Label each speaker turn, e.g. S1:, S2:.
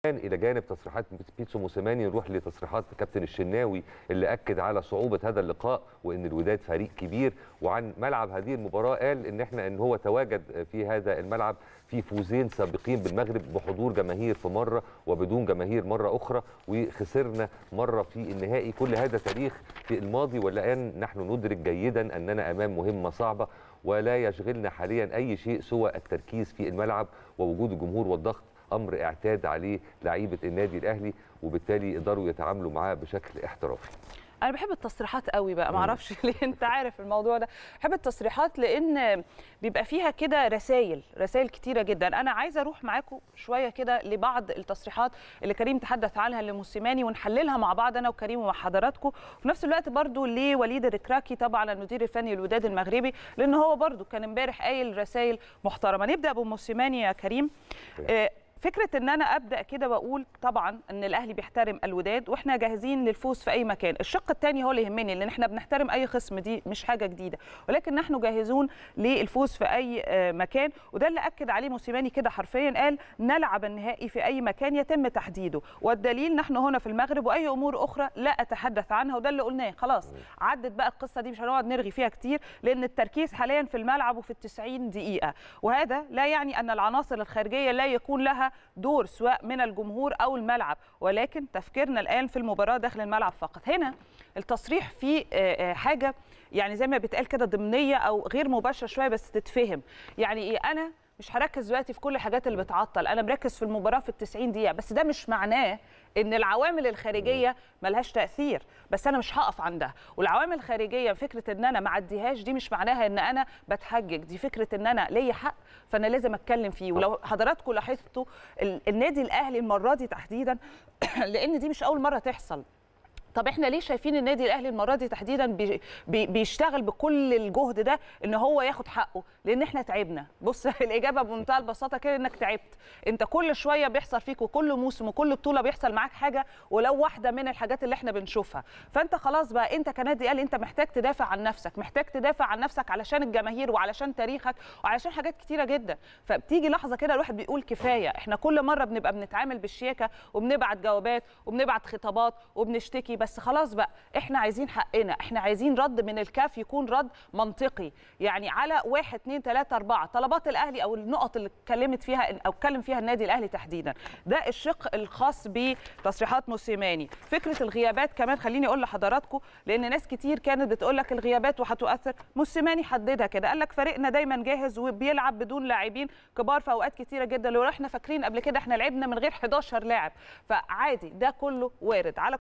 S1: الى جانب تصريحات بيتسو موسيماني نروح لتصريحات كابتن الشناوي اللي اكد على صعوبه هذا اللقاء وان الوداد فريق كبير وعن ملعب هذه المباراه قال ان احنا ان هو تواجد في هذا الملعب في فوزين سابقين بالمغرب بحضور جماهير في مره وبدون جماهير مره اخرى وخسرنا مره في النهائي كل هذا تاريخ في الماضي والان نحن ندرك جيدا اننا امام مهمه صعبه ولا يشغلنا حاليا اي شيء سوى التركيز في الملعب ووجود الجمهور والضغط امر اعتاد عليه لعيبه النادي الاهلي وبالتالي يقدروا يتعاملوا معاه بشكل احترافي
S2: انا بحب التصريحات قوي بقى ما اعرفش ليه انت عارف الموضوع ده بحب التصريحات لان بيبقى فيها كده رسائل رسائل كتيره جدا انا عايزه اروح معاكم شويه كده لبعض التصريحات اللي كريم تحدث عنها لموسيماني ونحللها مع بعض انا وكريم ومع حضراتكم وفي نفس الوقت برضو لوليد الركراكي طبعا المدير الفني للوداد المغربي لان هو برضو كان امبارح قايل رسائل محترمه نبدا بموسيماني يا كريم آه فكره ان انا ابدا كده واقول طبعا ان الاهلي بيحترم الوداد واحنا جاهزين للفوز في اي مكان الشق الثاني هو اللي يهمني لان احنا بنحترم اي خصم دي مش حاجه جديده ولكن نحن جاهزون للفوز في اي مكان وده اللي اكد عليه موسيماني كده حرفيا قال نلعب النهائي في اي مكان يتم تحديده والدليل نحن هنا في المغرب واي امور اخرى لا اتحدث عنها وده اللي قلناه خلاص عدت بقى القصه دي مش هنقعد نرغي فيها كتير لان التركيز حاليا في الملعب وفي ال90 دقيقه وهذا لا يعني ان العناصر الخارجيه لا يكون لها دور سواء من الجمهور او الملعب ولكن تفكيرنا الان في المباراه داخل الملعب فقط هنا التصريح في حاجه يعني زي ما بيتقال كده ضمنيه او غير مباشره شويه بس تتفهم يعني ايه انا مش هركز دلوقتي في كل الحاجات اللي بتعطل انا مركز في المباراه في ال90 دقيقه بس ده مش معناه ان العوامل الخارجيه ملهاش تاثير بس انا مش هقف عندها والعوامل الخارجيه فكره ان انا ما اعديهاش دي مش معناها ان انا بتحجج دي فكره ان انا ليا حق فانا لازم اتكلم فيه ولو حضراتكم لاحظتوا النادي الاهلي المره دي تحديدا لان دي مش اول مره تحصل طب احنا ليه شايفين النادي الاهلي المره دي تحديدا بي بي بيشتغل بكل الجهد ده ان هو ياخد حقه لان احنا تعبنا بص الاجابه بمنتهى البساطه كده انك تعبت انت كل شويه بيحصل فيك وكل موسم وكل بطوله بيحصل معاك حاجه ولو واحده من الحاجات اللي احنا بنشوفها فانت خلاص بقى انت كنادي اهلي انت محتاج تدافع عن نفسك محتاج تدافع عن نفسك علشان الجماهير وعلشان تاريخك وعلشان حاجات كتيره جدا فبتيجي لحظه كده الواحد بيقول كفايه احنا كل مره بنبقى بنتعامل بالشياكه وبنبعت جوابات وبنبعت خطابات وبنشتكي بس خلاص بقى احنا عايزين حقنا احنا عايزين رد من الكاف يكون رد منطقي يعني على واحد اثنين ثلاثة أربعة طلبات الأهلي أو النقط اللي اتكلمت فيها أو اتكلم فيها النادي الأهلي تحديدا ده الشق الخاص بتصريحات موسيماني فكرة الغيابات كمان خليني أقول لحضراتكم لأن ناس كتير كانت بتقول لك الغيابات وهتؤثر موسيماني حددها كده قال لك فريقنا دايما جاهز وبيلعب بدون لاعبين كبار في أوقات كتيرة جدا لو احنا فاكرين قبل كده احنا لعبنا من غير 11 لاعب فعادي ده كله وارد على